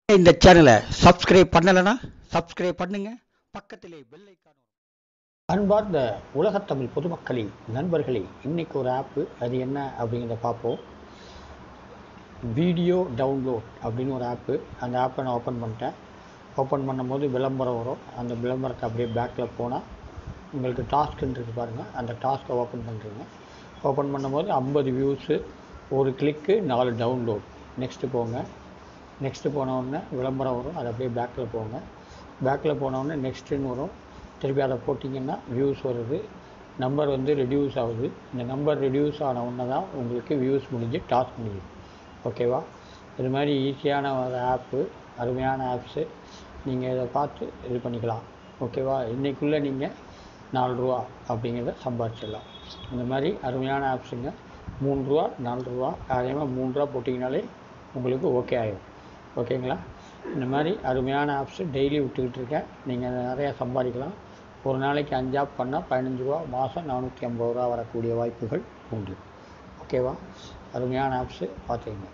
இந்த சேனலை சப்ஸ்கிரைப் பண்ணலைன்னா சப்ஸ்கிரைப் பண்ணுங்க பக்கத்திலே பெல் ஐக்கான் அன்பார்ந்த உலகத்தமிழ் பொதுமக்களின் நண்பர்களே இன்னைக்கு ஒரு ஆப்பு அது என்ன அப்படிங்கிறத பார்ப்போம் வீடியோ டவுன்லோட் அப்படின்னு ஒரு ஆப்பு அந்த ஆப்பை நான் ஓப்பன் பண்ணிட்டேன் ஓப்பன் பண்ணும்போது விளம்பரம் வரும் அந்த விளம்பரத்தை அப்படியே பேக்கில் போனால் உங்களுக்கு டாஸ்க்குன்னு இருக்கு பாருங்கள் அந்த டாஸ்க்கை ஓப்பன் பண்ணுறீங்க ஓப்பன் பண்ணும்போது ஐம்பது வியூஸு ஒரு கிளிக்கு நாலு டவுன்லோட் நெக்ஸ்ட்டு போங்க நெக்ஸ்ட்டு போன உடனே விளம்பரம் வரும் அது அப்படியே பேக்கில் போங்க பேக்கில் போன உடனே நெக்ஸ்ட்டுன்னு வரும் திருப்பி அதை போட்டிங்கன்னா வியூஸ் வருது நம்பர் வந்து ரெடியூஸ் ஆகுது இந்த நம்பர் ரெடியூஸ் ஆன உடனே தான் உங்களுக்கு வியூஸ் முடிஞ்சு டாஸ்க் முடியுது ஓகேவா இது மாதிரி ஈஸியான ஒரு ஆப்பு அருமையான ஆப்ஸு நீங்கள் இதை பார்த்து இது பண்ணிக்கலாம் ஓகேவா இன்றைக்குள்ளே நீங்கள் நாலு ரூபா அப்படிங்கிறத சம்பாதிச்சிடலாம் இந்த மாதிரி அருமையான ஆப்ஸுங்க மூணு ரூபா நாலு ரூபா அதே மாதிரி மூணு ரூபா போட்டிங்கனாலே உங்களுக்கு ஓகே ஆகிடும் ஓகேங்களா இந்த மாதிரி அருமையான ஆப்ஸு டெய்லி விட்டுக்கிட்டு இருக்கேன் நீங்கள் நிறையா சம்பாதிக்கலாம் ஒரு நாளைக்கு அஞ்சு ஆப் பண்ணால் பதினஞ்சு ரூபா மாதம் நானூற்றி ஐம்பது ரூபா வரக்கூடிய வாய்ப்புகள் உண்டு ஓகேவா அருமையான ஆப்ஸு பார்த்துக்கங்க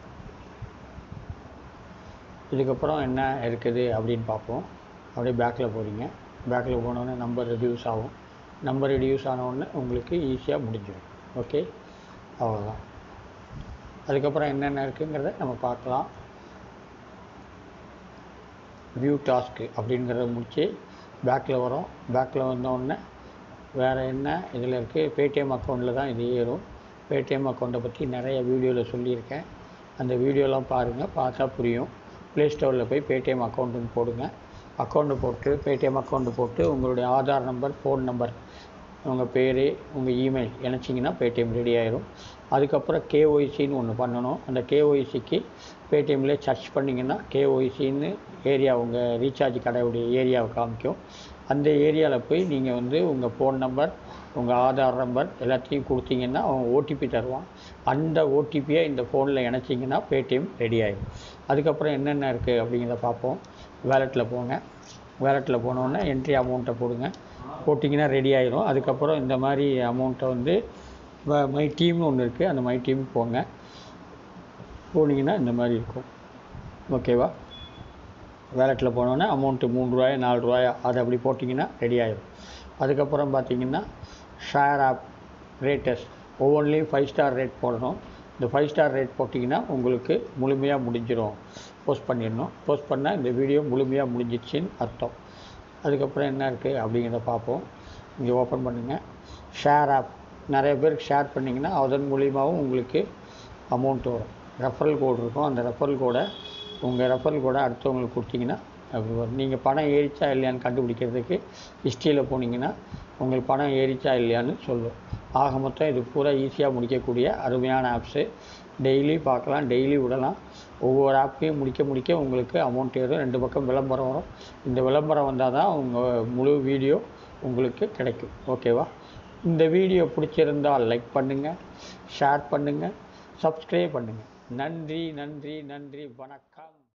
இதுக்கப்புறம் என்ன இருக்குது அப்படின்னு பார்ப்போம் அப்படியே பேக்கில் போகிறீங்க பேக்கில் போனோடனே நம்பர் ரெடியூஸ் ஆகும் நம்பர் ரெடியூஸ் ஆனவுடனே உங்களுக்கு ஈஸியாக முடிஞ்சிடும் ஓகே அவ்வளோதான் அதுக்கப்புறம் என்னென்ன இருக்குங்கிறத நம்ம பார்க்கலாம் வியூ டாஸ்க்கு அப்படிங்கிறத முடித்து பேக்கில் வரும் பேக்கில் வந்தோடனே வேறு என்ன இதில் இருக்குது பேடிஎம் அக்கௌண்ட்டில் தான் இது ஏறும் பேடிஎம் அக்கௌண்ட்டை பற்றி நிறைய வீடியோவில் சொல்லியிருக்கேன் அந்த வீடியோலாம் பாருங்கள் பார்த்தா புரியும் ப்ளே ஸ்டோரில் போய் பேடிஎம் அக்கௌண்ட்டுன்னு போடுங்க அக்கௌண்ட்டு போட்டு பேடிஎம் அக்கௌண்ட்டு போட்டு உங்களுடைய ஆதார் நம்பர் ஃபோன் நம்பர் உங்கள் பேர் உங்கள் இமெயில் இணைச்சிங்கன்னா பேடிஎம் ரெடி ஆயிரும் அதுக்கப்புறம் கேஒய்சின்னு ஒன்று பண்ணணும் அந்த கேஒய்சிக்கு பேடிஎம்லேயே சர்ச் பண்ணிங்கன்னா கேஒய்சின்னு ஏரியா உங்கள் ரீசார்ஜ் கடையுடைய ஏரியாவை காமிக்கும் அந்த ஏரியாவில் போய் நீங்கள் வந்து உங்கள் ஃபோன் நம்பர் உங்கள் ஆதார் நம்பர் எல்லாத்தையும் கொடுத்தீங்கன்னா அவன் ஓடிபி தருவான் அந்த ஓடிபியை இந்த ஃபோனில் இணைச்சிங்கன்னா பேடிஎம் ரெடி ஆயிடும் அதுக்கப்புறம் என்னென்ன இருக்குது அப்படிங்கிறத பார்ப்போம் வேலெட்டில் போங்க வேலெட்டில் போனோடனே என்ட்ரி அமௌண்ட்டை போடுங்க போட்டிங்கன்னா ரெடி ஆயிரும் அதுக்கப்புறம் இந்த மாதிரி அமௌண்ட்டை வந்து வ- மை டீம்னு ஒன்று இருக்குது அந்த மை டீம் போங்க போனீங்கன்னா இந்த மாதிரி இருக்கும் ஓகேவா வேலெட்டில் போனோன்னே அமௌண்ட்டு மூணு ரூபாயா நாலு ரூபாயா அதை அப்படி போட்டிங்கன்னா ரெடி ஆயிடும் அதுக்கப்புறம் பார்த்தீங்கன்னா ஷேர் ஆப் ரேட்டஸ் ஒவ்வொன்றிலையும் ஃபைவ் ஸ்டார் ரேட் போடணும் இந்த ஃபைவ் ஸ்டார் ரேட் போட்டிங்கன்னா உங்களுக்கு முழுமையாக முடிஞ்சிடும் போஸ்ட் பண்ணிடணும் போஸ்ட் பண்ணால் இந்த வீடியோ முழுமையாக முடிஞ்சிடுச்சின்னு அர்த்தம் அதுக்கப்புறம் என்ன இருக்குது அப்படிங்கிறத பார்ப்போம் இங்கே ஓப்பன் பண்ணுங்கள் ஷேர் ஆப் நிறைய பேருக்கு ஷேர் பண்ணிங்கன்னா அதன் மூலியமாகவும் உங்களுக்கு அமௌண்ட் வரும் ரெஃபரல் கோடு இருக்கும் அந்த ரெஃபரல் கோடை உங்கள் ரெஃபரல் கோடை அடுத்தவங்களுக்கு கொடுத்தீங்கன்னா அப்படி வரும் நீங்கள் பணம் ஏறிச்சா இல்லையான்னு கண்டுபிடிக்கிறதுக்கு ஹிஸ்ட்ரியில் போனீங்கன்னா உங்களுக்கு பணம் ஏறிச்சா இல்லையான்னு சொல்லும் ஆக மொத்தம் இது பூரா ஈஸியாக முடிக்கக்கூடிய அருமையான ஆப்ஸு டெய்லி பார்க்கலாம் டெய்லி விடலாம் ஒவ்வொரு ஆப்பையும் முடிக்க முடிக்க உங்களுக்கு அமௌண்ட் ஏறும் ரெண்டு பக்கம் விளம்பரம் வரும் இந்த விளம்பரம் வந்தால் தான் உங்கள் முழு வீடியோ உங்களுக்கு கிடைக்கும் ஓகேவா இந்த வீடியோ பிடிச்சிருந்தால் லைக் பண்ணுங்கள் ஷேர் பண்ணுங்கள் சப்ஸ்கிரைப் பண்ணுங்கள் நன்றி நன்றி நன்றி வணக்கம்